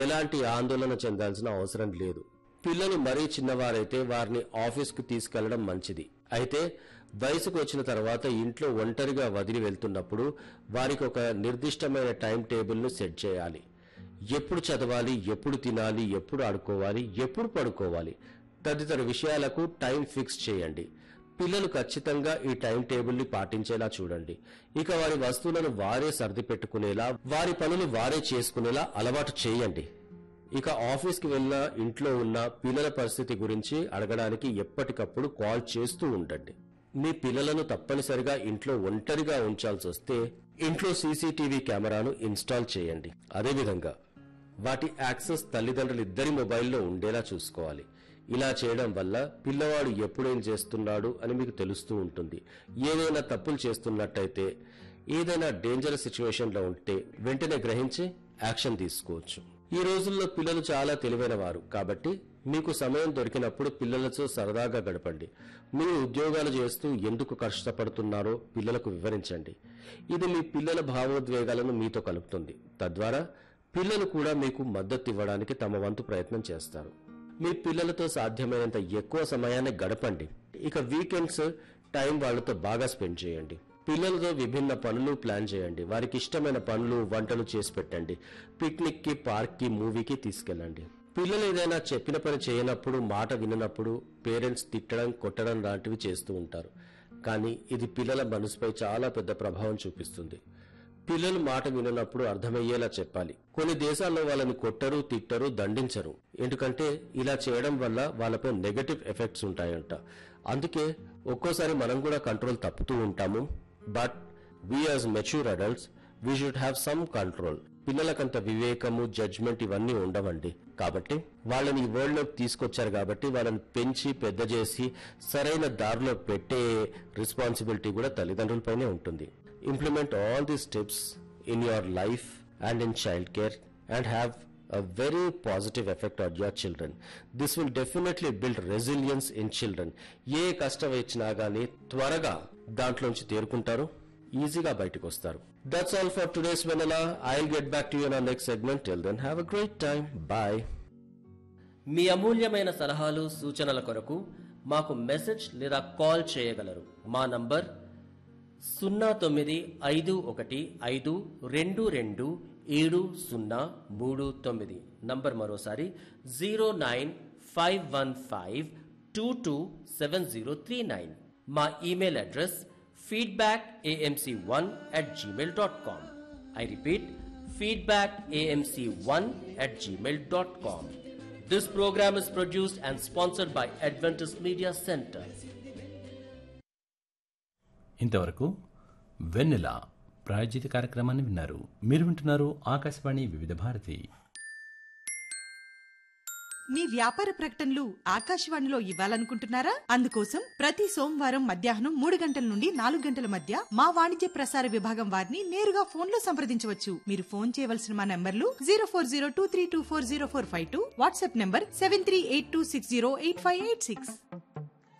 ఎలాంటి ఆందోళన చెందాల్సిన అవసరం లేదు పిల్లలు మరీ చిన్నవారైతే వారిని ఆఫీస్కు తీసుకెళ్లడం మంచిది అయితే వయసుకు వచ్చిన తర్వాత ఇంట్లో ఒంటరిగా వదిలి వెళ్తున్నప్పుడు వారికి ఒక నిర్దిష్టమైన టైం టేబుల్ను సెట్ చేయాలి ఎప్పుడు చదవాలి ఎప్పుడు తినాలి ఎప్పుడు ఆడుకోవాలి ఎప్పుడు పడుకోవాలి తదితర విషయాలకు టైం ఫిక్స్ చేయండి పిల్లలు ఖచ్చితంగా ఈ టైం టేబుల్ని పాటించేలా చూడండి ఇక వారి వస్తువులను వారే సర్ది పెట్టుకునేలా వారి పనులు వారే చేసుకునేలా అలవాటు చేయండి ఇక ఆఫీస్కి వెళ్ళిన ఇంట్లో ఉన్న పిల్లల పరిస్థితి గురించి అడగడానికి ఎప్పటికప్పుడు కాల్ చేస్తూ ఉండండి మీ పిల్లలను తప్పనిసరిగా ఇంట్లో ఒంటరిగా ఉంచాల్సి వస్తే ఇంట్లో సీసీటీవీ కెమెరాను ఇన్స్టాల్ చేయండి అదేవిధంగా వాటి యాక్సెస్ తల్లిదండ్రులు ఇద్దరి మొబైల్లో ఉండేలా చూసుకోవాలి ఇలా చేయడం వల్ల పిల్లవాడు ఎప్పుడేం చేస్తున్నాడు అని మీకు తెలుస్తూ ఉంటుంది ఏదైనా తప్పులు చేస్తున్నట్టయితే ఏదైనా డేంజరస్ సిచ్యువేషన్లో ఉంటే వెంటనే గ్రహించి యాక్షన్ తీసుకోవచ్చు ఈ రోజుల్లో పిల్లలు చాలా తెలివైన వారు కాబట్టి మీకు సమయం దొరికినప్పుడు పిల్లలతో సరదాగా గడపండి మీరు ఉద్యోగాలు చేస్తూ ఎందుకు కష్టపడుతున్నారో పిల్లలకు వివరించండి ఇది మీ పిల్లల భావోద్వేగాలను మీతో కలుపుతుంది తద్వారా పిల్లలు కూడా మీకు మద్దతు ఇవ్వడానికి తమ వంతు ప్రయత్నం చేస్తారు మీ పిల్లలతో సాధ్యమైనంత ఎక్కువ సమయాన్ని గడపండి ఇక వీకెండ్స్ టైం వాళ్ళతో బాగా స్పెండ్ చేయండి పిల్లలతో విభిన్న పనులు ప్లాన్ చేయండి వారికి ఇష్టమైన పనులు వంటలు చేసి పెట్టండి పిక్నిక్ కి పార్క్ కి మూవీకి తీసుకెళ్ళండి పిల్లలు ఏదైనా చెప్పిన పని చేయనప్పుడు మాట విననప్పుడు పేరెంట్స్ తిట్టడం కొట్టడం లాంటివి చేస్తూ ఉంటారు కానీ ఇది పిల్లల మనసుపై చాలా పెద్ద ప్రభావం చూపిస్తుంది పిల్లలు మాట విననప్పుడు అర్థమయ్యేలా చెప్పాలి కొన్ని దేశాల్లో వాళ్ళని కొట్టరు తిట్టరు దండించరు ఎందుకంటే ఇలా చేయడం వల్ల వాళ్ళపై నెగటివ్ ఎఫెక్ట్స్ ఉంటాయంట అందుకే ఒక్కోసారి మనం కూడా కంట్రోల్ తప్పుతూ ఉంటాము but we as mature adults we should have some control పిల్లలకంత వివేకము జడ్జ్మెంట్ ఇవన్నీ ఉండవండి కాబట్టి వాళ్ళని ఈ వరల్డ్ లోకి తీసుకొచ్చారు కాబట్టి వాళ్ళని పెంచి పెద్ద చేసి సరైన దారిలో పెట్టే రెస్పాన్సిబిలిటీ కూడా తల్లిదండ్రులపైనే ఉంటుంది implement all the steps in your life and in child care and have a very positive effect on your children. This will definitely build resilience in children. ఏ కష్టం వచ్చినా గానీ త్వరగా దాంట్లోంచి తేరుకుంటారు ఈజీగా బయటకు వస్తారు that's all for today's Vennela I get back to you నా next segment till then have a great time bye మీ అమూల్యమైన సలహాలు సూచనల కొరకు మాకు మెసేజ్ లేదా కాల్ చేయగలరు మా నంబర్ సున్నా తొమ్మిది ఐదు ఒకటి ఐదు రెండు రెండు ఏడు సున్నా మూడు తొమ్మిది నంబర్ మరోసారి zero nine five one five two two seven zero three nine మా email address feedback AMC one at Gmail dot com I repeat feedback amc1 at gmail.com. This program is produced and sponsored by Adventist Media Center. ఇంతవరకు వెన్నెల ప్రాయోజిత కార్యక్రమాన్ని విన్నారు మీరు వింటున్నారు ఆకాశవాణి వివిధ భారతి మీ వ్యాపార ప్రకటనలు ఆకాశవాణిలో ఇవ్వాలనుకుంటున్నారా అందుకోసం ప్రతి సోమవారం మధ్యాహ్నం మూడు గంటల నుండి నాలుగు గంటల మధ్య మా వాణిజ్య ప్రసార విభాగం వారిని నేరుగా ఫోన్ లో సంప్రదించవచ్చు మీరు ఫోన్ చేయవలసిన మా నంబర్లు zero four zero two three two four zero four five two WhatsApp number seven three eight two six zero eight five eight six